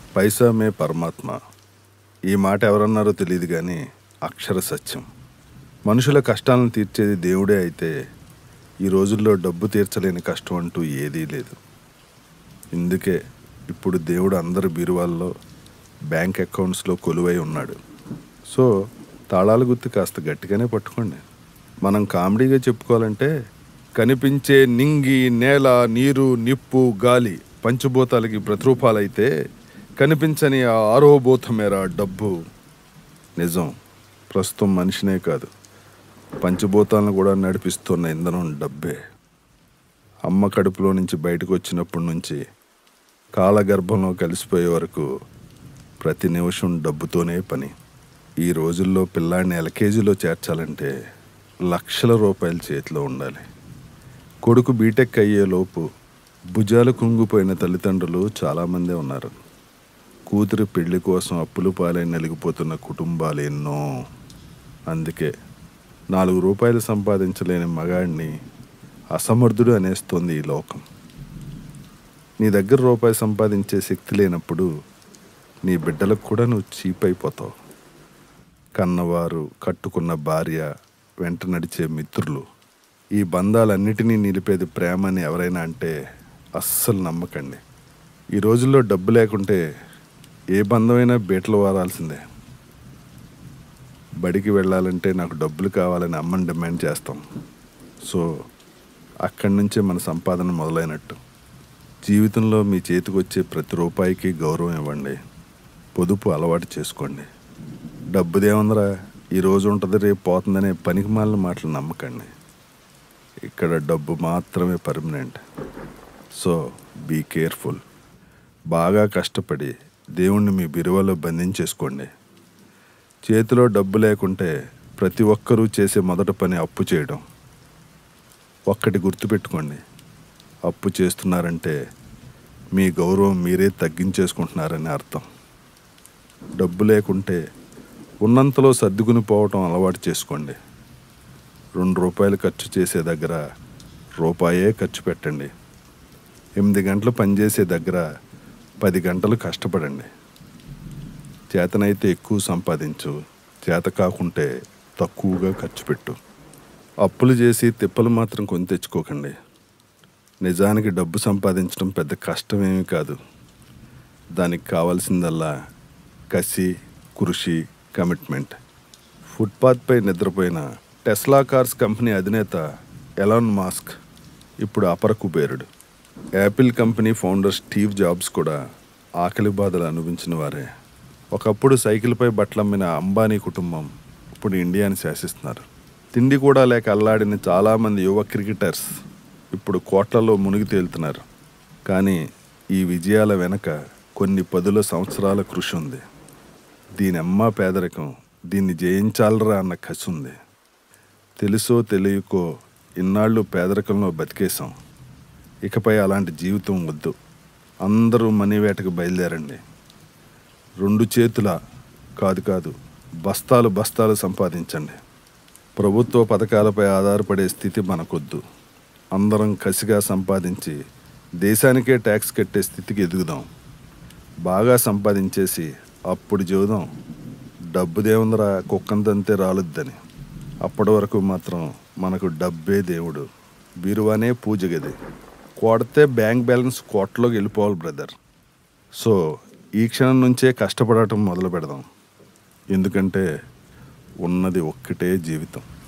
పైసా మే పరమాత్మ ఈ మాట ఎవరన్నారో తెలియదు కానీ అక్షర సత్యం మనుషుల కష్టాలను తీర్చేది దేవుడే అయితే ఈ రోజుల్లో డబ్బు తీర్చలేని కష్టం అంటూ ఏదీ లేదు ఇందుకే ఇప్పుడు దేవుడు అందరి బీరువాల్లో బ్యాంక్ అకౌంట్స్లో కొలువై ఉన్నాడు సో తాళాల గుర్తు కాస్త గట్టిగానే పట్టుకోండి మనం కామెడీగా చెప్పుకోవాలంటే కనిపించే నింగి నేల నీరు నిప్పు గాలి పంచభూతాలకి ప్రతిరూపాలైతే కనిపించని ఆ ఆరోభూతమేరా డబ్బు నిజం ప్రస్తుతం మనిషినే కాదు పంచభూతాలను కూడా నడిపిస్తున్న ఇంధనం డబ్బే అమ్మ కడుపులో నుంచి బయటకు వచ్చినప్పటి నుంచి కాలగర్భంలో కలిసిపోయే వరకు ప్రతి నిమిషం డబ్బుతోనే పని ఈ రోజుల్లో పిల్లాడిని ఎల్కేజీలో చేర్చాలంటే లక్షల రూపాయలు చేతిలో ఉండాలి కొడుకు బీటెక్ అయ్యేలోపు భుజాలు కుంగిపోయిన తల్లిదండ్రులు చాలామందే ఉన్నారు కూతురు పెళ్లి కోసం అప్పులు పాలై నలిగిపోతున్న కుటుంబాలు ఎన్నో అందుకే నాలుగు రూపాయలు సంపాదించలేని మగాడిని అసమర్థుడు అనేస్తోంది ఈ లోకం నీ దగ్గర రూపాయి సంపాదించే శక్తి లేనప్పుడు నీ బిడ్డలకు కూడా నువ్వు చీప్ అయిపోతావు కన్నవారు కట్టుకున్న భార్య వెంట నడిచే మిత్రులు ఈ బంధాలన్నిటినీ నిలిపేది ప్రేమ అని ఎవరైనా అంటే అస్సలు నమ్మకండి ఈ రోజుల్లో డబ్బు లేకుంటే ఏ బంధమైనా బీటలు వారాల్సిందే బడికి వెళ్ళాలంటే నాకు డబ్బులు కావాలని అమ్మని డిమాండ్ చేస్తాం సో అక్కడి నుంచే మన సంపాదన మొదలైనట్టు జీవితంలో మీ చేతికి వచ్చే ప్రతి రూపాయికి గౌరవం ఇవ్వండి పొదుపు అలవాటు చేసుకోండి డబ్బుదేముందిరా ఈ రోజు ఉంటుంది రేపు పోతుందనే పనికి మాలిన మాటలు నమ్మకండి ఇక్కడ డబ్బు మాత్రమే పర్మనెంట్ సో బీ కేర్ఫుల్ బాగా కష్టపడి దేవుణ్ణి మీ బిరువలో బంధించేసుకోండి చేతిలో డబ్బు లేకుంటే ప్రతి ఒక్కరూ చేసే మొదటి పని అప్పు చేయడం ఒక్కటి గుర్తుపెట్టుకోండి అప్పు చేస్తున్నారంటే మీ గౌరవం మీరే తగ్గించేసుకుంటున్నారని అర్థం డబ్బు లేకుంటే ఉన్నంతలో సర్దుకుని పోవటం అలవాటు చేసుకోండి రెండు రూపాయలు ఖర్చు చేసే దగ్గర రూపాయే ఖర్చు పెట్టండి ఎనిమిది గంటలు పనిచేసే దగ్గర పది గంటలు కష్టపడండి చేతనైతే ఎక్కువ సంపాదించు చేత కాకుంటే తక్కువగా ఖర్చు పెట్టు అప్పులు చేసి తిప్పలు మాత్రం కొని తెచ్చుకోకండి నిజానికి డబ్బు సంపాదించడం పెద్ద కష్టమేమీ కాదు దానికి కావాల్సిందల్లా కసి కృషి కమిట్మెంట్ ఫుట్పాత్పై నిద్రపోయిన టెస్లా కార్స్ కంపెనీ అధినేత ఎలాన్ మాస్క్ ఇప్పుడు అపర కుబేరుడు Apple company founder Steve Jobs కూడా ఆకలి బాధలు అనుభవించిన వారే ఒకప్పుడు సైకిల్పై బట్టలమ్మిన అంబానీ కుటుంబం ఇప్పుడు ఇండియాని శాసిస్తున్నారు తిండి కూడా లేక అల్లాడిన చాలామంది యువ క్రికెటర్స్ ఇప్పుడు కోట్లలో మునిగి తేలుతున్నారు కానీ ఈ విజయాల వెనక కొన్ని పదుల సంవత్సరాల కృషి ఉంది దీని అమ్మ పేదరికం దీన్ని జయించాలరా అన్న కసి ఉంది తెలుసో తెలియకో ఇన్నాళ్ళు పేదరికంలో బతికేశాం ఇకపై అలాంటి జీవితం వద్దు అందరూ మనీ వేటకు బయలుదేరండి రెండు చేతుల కాదు కాదు బస్తాలు బస్తాలు సంపాదించండి ప్రభుత్వ పథకాలపై ఆధారపడే స్థితి మనకొద్దు అందరం కసిగా సంపాదించి దేశానికే ట్యాక్స్ కట్టే స్థితికి ఎదుగుదాం బాగా సంపాదించేసి అప్పుడు చూద్దాం డబ్బుదేముందిరా కుక్కంతంతే రాలుద్దని అప్పటి వరకు మాత్రం మనకు డబ్బే దేవుడు బీరువానే పూజ గది కొడితే బ్యాంక్ బ్యాలెన్స్ కోట్లోకి వెళ్ళిపోవాలి బ్రదర్ సో ఈ క్షణం నుంచే కష్టపడటం మొదలు పెడదాం ఎందుకంటే ఉన్నది ఒక్కటే జీవితం